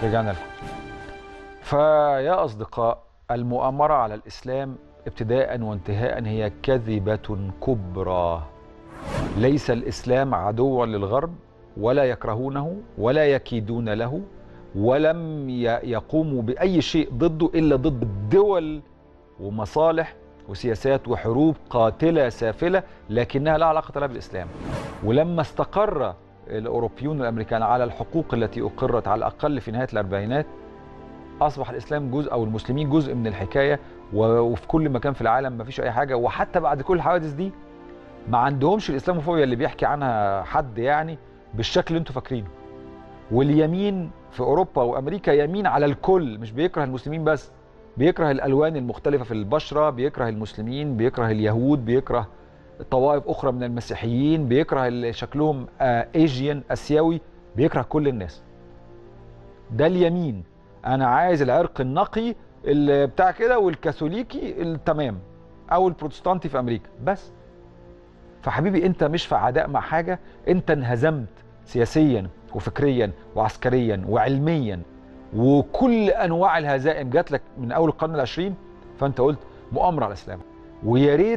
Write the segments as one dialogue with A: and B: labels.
A: رجعنا لكم فيا أصدقاء المؤامرة على الإسلام ابتداء وانتهاء هي كذبة كبرى ليس الإسلام عدوا للغرب ولا يكرهونه ولا يكيدون له ولم ي- يقوموا بأي شيء ضده إلا ضد دول ومصالح وسياسات وحروب قاتلة سافلة لكنها لا علاقة لها بالإسلام ولما استقر الأوروبيون والأمريكان على الحقوق التي أقرت على الأقل في نهاية الأربعينات أصبح الإسلام جزء أو المسلمين جزء من الحكاية و- وفي كل مكان في العالم مفيش أي حاجة وحتى بعد كل الحوادث دي ما عندهمش الإسلاموفوبيا اللي بيحكي عنها حد يعني بالشكل اللي انتوا فاكرينه واليمين في أوروبا وأمريكا يمين على الكل مش بيكره المسلمين بس بيكره الألوان المختلفة في البشرة بيكره المسلمين بيكره اليهود بيكره طوائف أخرى من المسيحيين بيكره اللي شكلهم ايجيان اسيوي بيكره كل الناس ده اليمين انا عايز العرق النقي اللي بتاع كده والكاثوليكي التمام او البروتستانتي في امريكا بس فحبيبي انت مش في عداء مع حاجه انت انهزمت سياسيا وفكريا وعسكريا وعلميا وكل انواع الهزائم جات لك من اول القرن العشرين فانت قلت مؤامره على الاسلام ويا ريت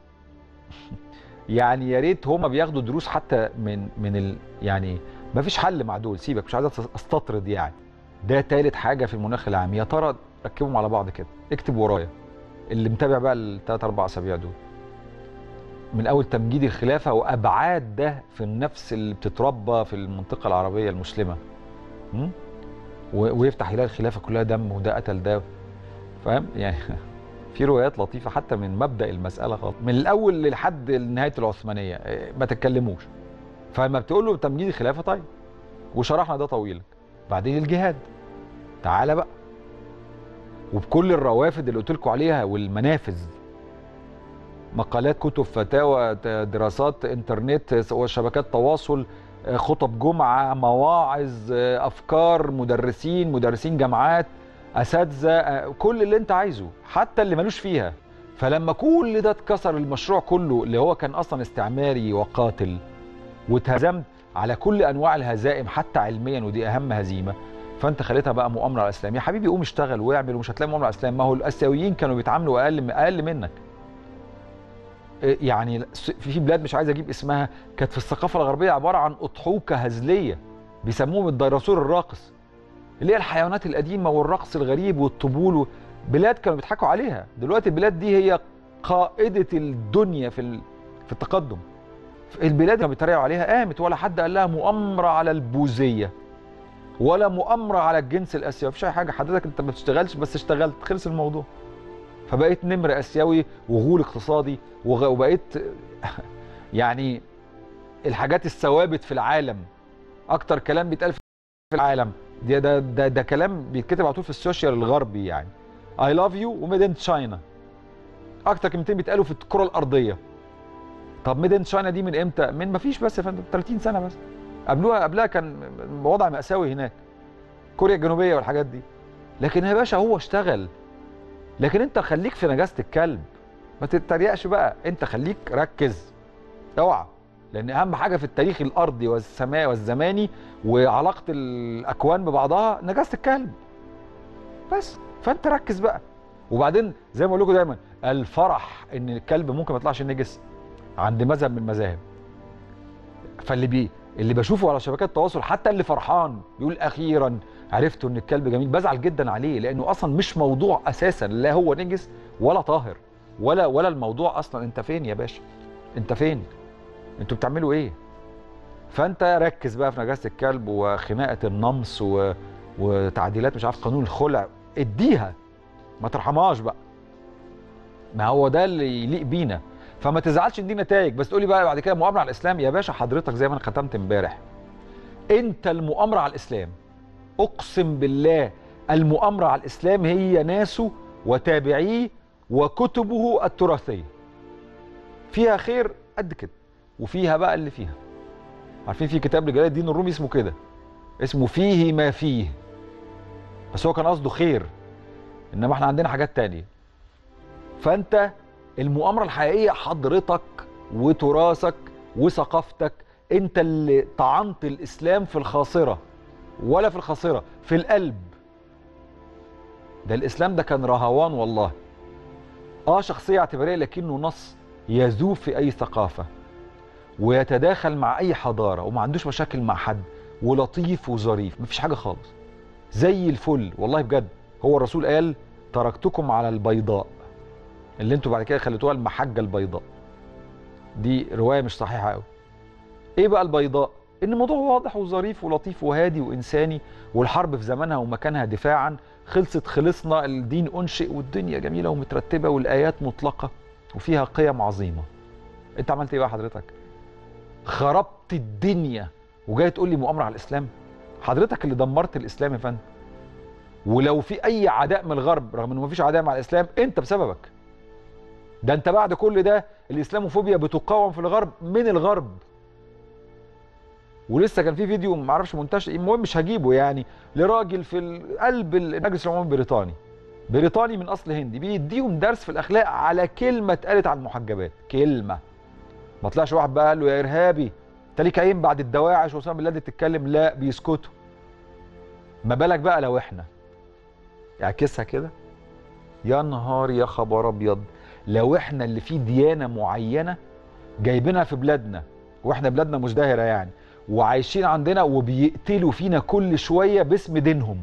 A: يعني يا ريت هما بياخدوا دروس حتى من من ال يعني ما فيش حل مع دول سيبك مش عايز استطرد يعني ده تالت حاجه في المناخ العام يا ترى ركبهم على بعض كده اكتب ورايا اللي متابع بقى الثلاث اربع اسابيع دول من اول تمجيد الخلافه وابعاد ده في النفس اللي بتتربى في المنطقه العربيه المسلمه م? و- ويفتح يلاقي الخلافه كلها دم وده قتل ده فاهم يعني في روايات لطيفه حتى من مبدا المساله خالص من الاول لحد نهايه العثمانيه إيه، ما تتكلموش فلما بتقول له تمجيد الخلافه طيب وشرحنا ده طويلا بعدين الجهاد تعالى بقى وبكل الروافد اللي قلت لكم عليها والمنافذ مقالات كتب فتاوى ت- دراسات انترنت وشبكات تواصل آه، خطب جمعه مواعظ آه، افكار مدرسين مدرسين جامعات اساتذه آه، كل اللي انت عايزه حتى اللي ملوش فيها فلما كل ده اتكسر المشروع كله اللي هو كان اصلا استعماري وقاتل واتهزمت على كل انواع الهزائم حتى علميا ودي اهم هزيمه فانت خليتها بقى مؤامره على الاسلام يا حبيبي قوم اشتغل واعمل ومش هتلاقي مؤامره على الاسلام ما هو الاسيويين كانوا بيتعاملوا اقل اقل منك إيه يعني في بلاد مش عايز اجيب اسمها كانت في الثقافه الغربيه عباره عن اضحوكه هزليه بيسموهم الديناصور الراقص اللي هي الحيوانات القديمه والرقص الغريب والطبول و- بلاد كانوا بيضحكوا عليها دلوقتي البلاد دي هي قائده الدنيا في ال- في التقدم البلاد اللي بيتريقوا عليها قامت ولا حد قال لها مؤامره على البوذيه ولا مؤامره على الجنس الاسيوي مفيش اي حاجه حضرتك انت ما بتشتغلش بس اشتغلت خلص الموضوع فبقيت نمر اسيوي وغول اقتصادي وغ- وبقيت يعني الحاجات الثوابت في العالم اكتر كلام بيتقال في العالم ده ده ده, ده كلام بيتكتب على طول في السوشيال الغربي يعني اي لاف يو وميد ان تشاينا اكتر كلمتين بيتقالوا في الكره الارضيه طب ميد ان تشاينا دي من امتى من ما فيش بس يا فندم 30 سنه بس قبلوها قبلها كان وضع مأساوي هناك كوريا الجنوبيه والحاجات دي لكن يا باشا هو اشتغل لكن انت خليك في نجاسه الكلب ما تتريقش بقى انت خليك ركز اوعى لان اهم حاجه في التاريخ الارضي والسماء والزماني وعلاقه الاكوان ببعضها نجاسه الكلب بس فانت ركز بقى وبعدين زي ما بقول لكم دايما الفرح ان الكلب ممكن ما يطلعش نجس عند مذهب من المذاهب فاللي بي اللي بشوفه على شبكات التواصل حتى اللي فرحان بيقول اخيرا عرفت ان الكلب جميل بزعل جدا عليه لانه اصلا مش موضوع اساسا لا هو نجس ولا طاهر ولا ولا الموضوع اصلا انت فين يا باشا انت فين انتوا بتعملوا ايه فانت ركز بقى في نجاسه الكلب وخناقه النمص و... وتعديلات مش عارف قانون الخلع اديها ما ترحمهاش بقى ما هو ده اللي يليق بينا فما تزعلش ان دي نتائج بس تقولي بقى بعد كده مؤامره على الاسلام يا باشا حضرتك زي ما انا ختمت امبارح انت المؤامره على الاسلام اقسم بالله المؤامره على الاسلام هي ناسه وتابعيه وكتبه التراثيه فيها خير قد كده وفيها بقى اللي فيها عارفين في كتاب لجلال الدين الرومي اسمه كده اسمه فيه ما فيه بس هو كان قصده خير انما احنا عندنا حاجات تانية فانت المؤامره الحقيقيه حضرتك وتراثك وثقافتك انت اللي طعنت الاسلام في الخاصره ولا في الخاصره في القلب ده الاسلام ده كان رهوان والله اه شخصيه اعتباريه لكنه نص يذوب في اي ثقافه ويتداخل مع اي حضاره وما عندوش مشاكل مع حد ولطيف وظريف مفيش حاجه خالص زي الفل والله بجد هو الرسول قال تركتكم على البيضاء اللي انتوا بعد كده خليتوها المحجه البيضاء دي روايه مش صحيحه قوي ايه بقى البيضاء ان الموضوع واضح وظريف ولطيف وهادي وانساني والحرب في زمانها ومكانها دفاعا خلصت خلصنا الدين انشئ والدنيا جميله ومترتبه والايات مطلقه وفيها قيم عظيمه انت عملت ايه بقى حضرتك خربت الدنيا وجاي تقول لي مؤامره على الاسلام حضرتك اللي دمرت الاسلام يا فندم ولو في اي عداء من الغرب رغم انه مفيش عداء مع الاسلام انت بسببك ده انت بعد كل ده الاسلاموفوبيا بتقاوم في الغرب من الغرب ولسه كان في فيديو ما اعرفش منتشر المهم مش هجيبه يعني لراجل في قلب المجلس العمومي البريطاني بريطاني من اصل هندي بيديهم درس في الاخلاق على كلمه اتقالت عن المحجبات كلمه ما طلعش واحد بقى قال له يا ارهابي انت ليك عين بعد الدواعش واسامه بن لادن تتكلم لا بيسكتوا ما بالك بقى لو احنا اعكسها كده يا نهار يا خبر ابيض لو احنا اللي فيه ديانه معينه جايبينها في بلادنا واحنا بلادنا مزدهره يعني وعايشين عندنا وبيقتلوا فينا كل شويه باسم دينهم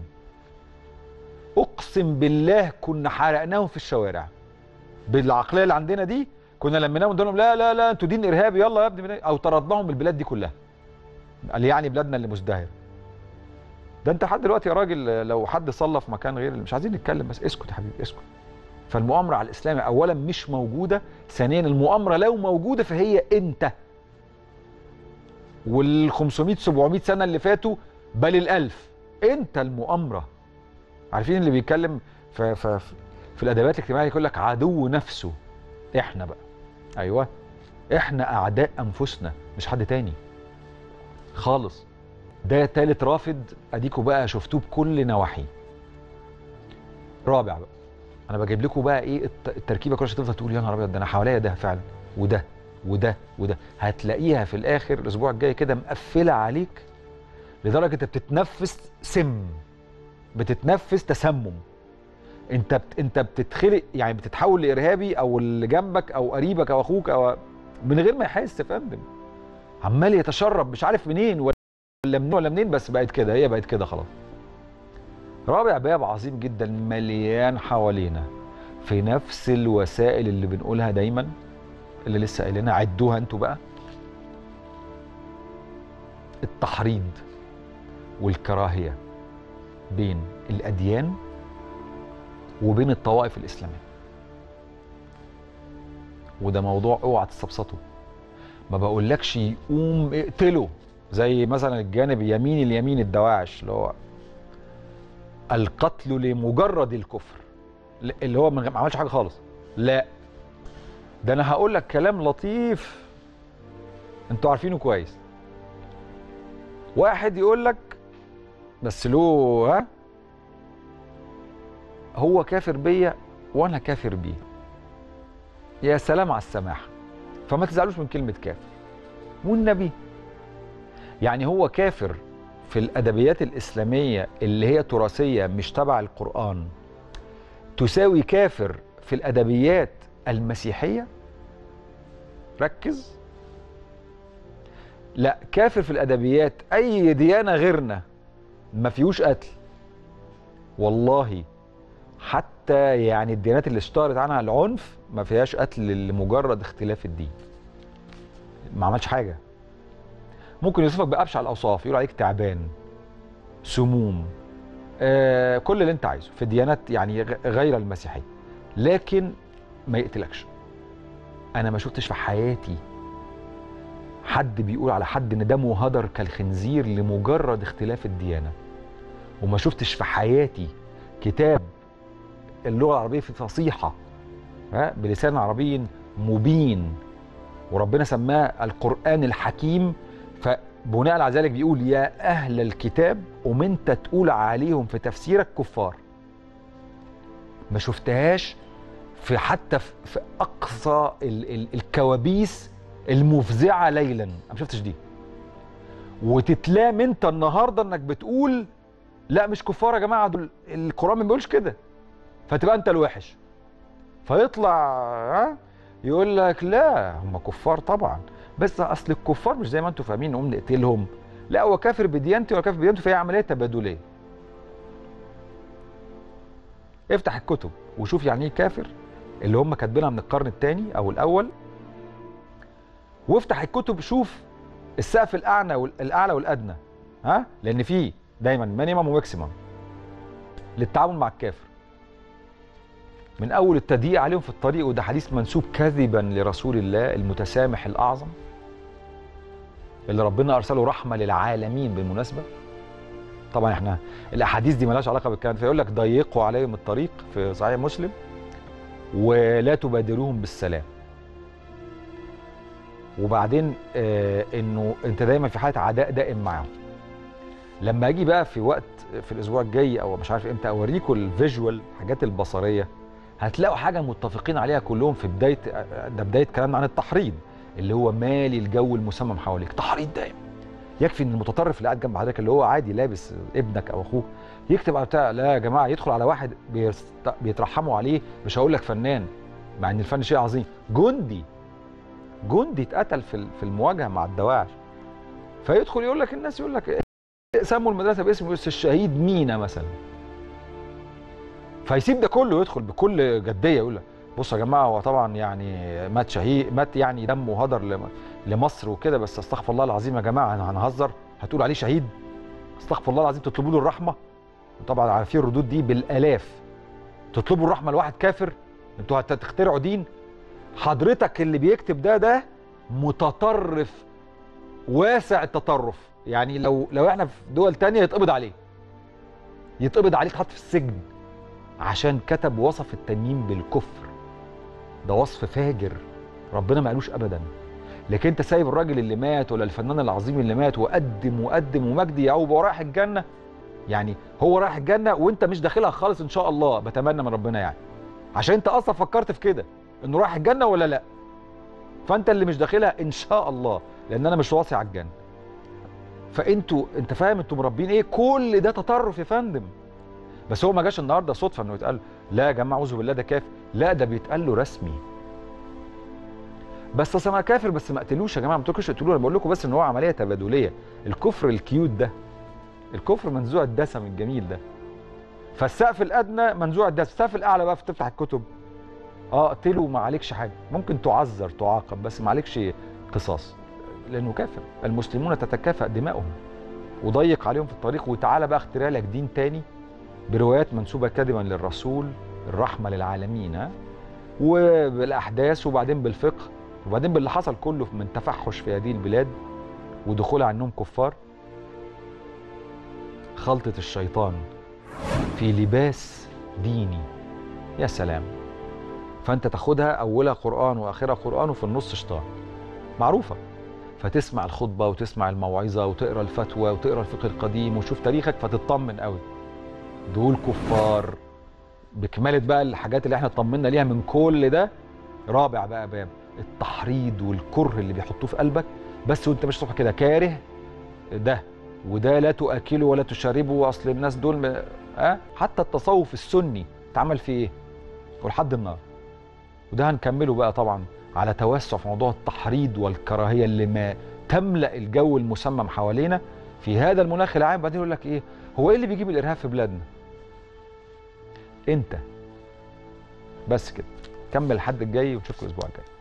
A: اقسم بالله كنا حرقناهم في الشوارع بالعقليه اللي عندنا دي كنا لميناهم لهم لا لا لا انتوا دين ارهابي يلا يا ابني او طردناهم من البلاد دي كلها قال يعني بلادنا اللي مزدهره ده انت لحد دلوقتي يا راجل لو حد صلى في مكان غير مش عايزين نتكلم بس اسكت يا حبيبي اسكت فالمؤامره على الاسلام اولا مش موجوده ثانيا المؤامره لو موجوده فهي انت وال 500 700 سنه اللي فاتوا بل الالف انت المؤامره عارفين اللي بيتكلم في في في الادبيات الاجتماعيه يقول لك عدو نفسه احنا بقى ايوه احنا اعداء انفسنا مش حد تاني خالص ده تالت رافض اديكوا بقى شفتوه بكل نواحيه رابع بقى انا بجيب لكم بقى ايه التركيبه كل شويه تفضل تقول يا نهار ابيض ده انا حواليا ده فعلا وده وده وده هتلاقيها في الاخر الاسبوع الجاي كده مقفله عليك لدرجه انت بتتنفس سم بتتنفس تسمم انت بت... انت بتتخلق يعني بتتحول لارهابي او اللي جنبك او قريبك او اخوك او من غير ما يحس يا فندم عمال يتشرب مش عارف منين ولا منين ولا منين بس بقت كده هي بقت كده خلاص رابع باب عظيم جدا مليان حوالينا في نفس الوسائل اللي بنقولها دايما اللي لسه قايلينها عدوها انتوا بقى التحريض والكراهيه بين الاديان وبين الطوائف الاسلاميه وده موضوع اوعى تستبسطه ما بقولكش يقوم اقتله زي مثلا الجانب اليميني اليمين الدواعش اللي هو القتل لمجرد الكفر اللي هو ما عملش حاجه خالص لا ده انا هقول لك كلام لطيف انتوا عارفينه كويس واحد يقول لك بس له ها هو كافر بيا وانا كافر بيه يا سلام على السماحه فما تزعلوش من كلمه كافر والنبي يعني هو كافر في الادبيات الاسلاميه اللي هي تراثيه مش تبع القران تساوي كافر في الادبيات المسيحيه ركز لا كافر في الادبيات اي ديانه غيرنا ما فيهوش قتل والله حتى يعني الديانات اللي اشتهرت عنها العنف ما فيهاش قتل لمجرد اختلاف الدين ما عملش حاجه ممكن يوصفك بابشع الاوصاف يقول عليك تعبان سموم آه كل اللي انت عايزه في الديانات يعني غير المسيحيه لكن ما يقتلكش انا ما شفتش في حياتي حد بيقول على حد ان دمه هدر كالخنزير لمجرد اختلاف الديانه وما شفتش في حياتي كتاب اللغه العربيه في فصيحه ها بلسان عربي مبين وربنا سماه القران الحكيم فبناء على ذلك بيقول يا اهل الكتاب قوم انت تقول عليهم في تفسيرك كفار ما شفتهاش في حتى في اقصى ال ال الكوابيس المفزعه ليلا انا ما شفتش دي وتتلام انت النهارده انك بتقول لا مش كفار يا جماعه دول القران ما بيقولش كده فتبقى انت الوحش فيطلع ها يقول لك لا هم كفار طبعا بس اصل الكفار مش زي ما انتم فاهمين نقوم نقتلهم لا هو كافر بديانتي ولا كافر بديانته فهي عمليه تبادليه افتح الكتب وشوف يعني ايه كافر اللي هم كاتبينها من القرن الثاني او الاول وافتح الكتب شوف السقف الاعلى والاعلى والادنى ها لان في دايما مينيمم وماكسيمم للتعامل مع الكافر من اول التضييق عليهم في الطريق وده حديث منسوب كذبا لرسول الله المتسامح الاعظم اللي ربنا ارسله رحمه للعالمين بالمناسبه طبعا احنا الاحاديث دي مالهاش علاقه بالكلام فيقول لك ضيقوا عليهم الطريق في صحيح مسلم ولا تبادلوهم بالسلام وبعدين آه انه انت دايما في حاله عداء دائم معاهم لما اجي بقى في وقت في الاسبوع الجاي او مش عارف امتى اوريكم الفيجوال الحاجات البصريه هتلاقوا حاجه متفقين عليها كلهم في بدايه ده بدايه كلامنا عن التحريض اللي هو مالي الجو المسمم حواليك تحريض دايم يكفي ان المتطرف اللي قاعد جنب حضرتك اللي هو عادي لابس ابنك او اخوك يكتب على بتاع لا يا جماعه يدخل على واحد بيست... بيترحموا عليه مش هقول لك فنان مع ان الفن شيء عظيم جندي جندي اتقتل في في المواجهه مع الدواعش فيدخل يقول لك الناس يقول لك سموا المدرسه باسم الشهيد مينا مثلا فيسيب ده كله يدخل بكل جديه يقول لك بصوا يا جماعه هو طبعا يعني مات شهيد مات يعني دمه هدر لمصر وكده بس استغفر الله العظيم يا جماعه هنهزر هتقول عليه شهيد استغفر الله العظيم تطلبوا له الرحمه وطبعا عارفين الردود دي بالالاف تطلبوا الرحمه لواحد كافر انتوا هتخترعوا دين حضرتك اللي بيكتب ده ده متطرف واسع التطرف يعني لو لو احنا في دول تانية يتقبض عليه يتقبض عليه يتحط في السجن عشان كتب وصف التانيين بالكفر ده وصف فاجر ربنا ما قالوش ابدا لكن انت سايب الراجل اللي مات ولا الفنان العظيم اللي مات وقدم وقدم ومجدي يعقوب وهو رايح الجنه يعني هو رايح الجنه وانت مش داخلها خالص ان شاء الله بتمنى من ربنا يعني عشان انت اصلا فكرت في كده انه رايح الجنه ولا لا فانت اللي مش داخلها ان شاء الله لان انا مش واصي على الجنه فانتوا انت فاهم انتوا مربين ايه كل ده تطرف يا فندم بس هو ما جاش النهارده صدفه انه يتقال لا يا جماعه اعوذ بالله ده كافر لا ده بيتقال له رسمي بس اصل انا كافر بس ما قتلوش يا جماعه ما تقولوش اقتلوه انا بقول لكم بس ان هو عمليه تبادليه الكفر الكيوت ده الكفر منزوع الدسم الجميل ده فالسقف الادنى منزوع الدسم السقف الاعلى بقى تفتح الكتب اه اقتله ما عليكش حاجه ممكن تعذر تعاقب بس ما عليكش قصاص لانه كافر المسلمون تتكافأ دماؤهم وضيق عليهم في الطريق وتعالى بقى اخترع لك دين تاني بروايات منسوبه كذبا للرسول الرحمه للعالمين ها وبالاحداث وبعدين بالفقه وبعدين باللي حصل كله من تفحش في هذه البلاد ودخول عنهم كفار خلطه الشيطان في لباس ديني يا سلام فانت تاخدها اولها قران واخرها قران وفي النص شيطان معروفه فتسمع الخطبه وتسمع الموعظه وتقرا الفتوى وتقرا الفقه القديم وتشوف تاريخك فتطمن قوي دول كفار بكمالة بقى الحاجات اللي احنا اطمنا ليها من كل ده رابع بقى باب التحريض والكره اللي بيحطوه في قلبك بس وانت مش صبح كده كاره ده وده لا تؤكله ولا تشربه واصل الناس دول م... أه؟ حتى التصوف السني اتعمل فيه ايه ولحد النار وده هنكمله بقى طبعا على توسع في موضوع التحريض والكراهيه اللي ما تملا الجو المسمم حوالينا في هذا المناخ العام بعدين يقول لك ايه هو ايه اللي بيجيب الارهاب في بلادنا انت بس كده كمل الحد الجاي ونشوفكم الاسبوع الجاي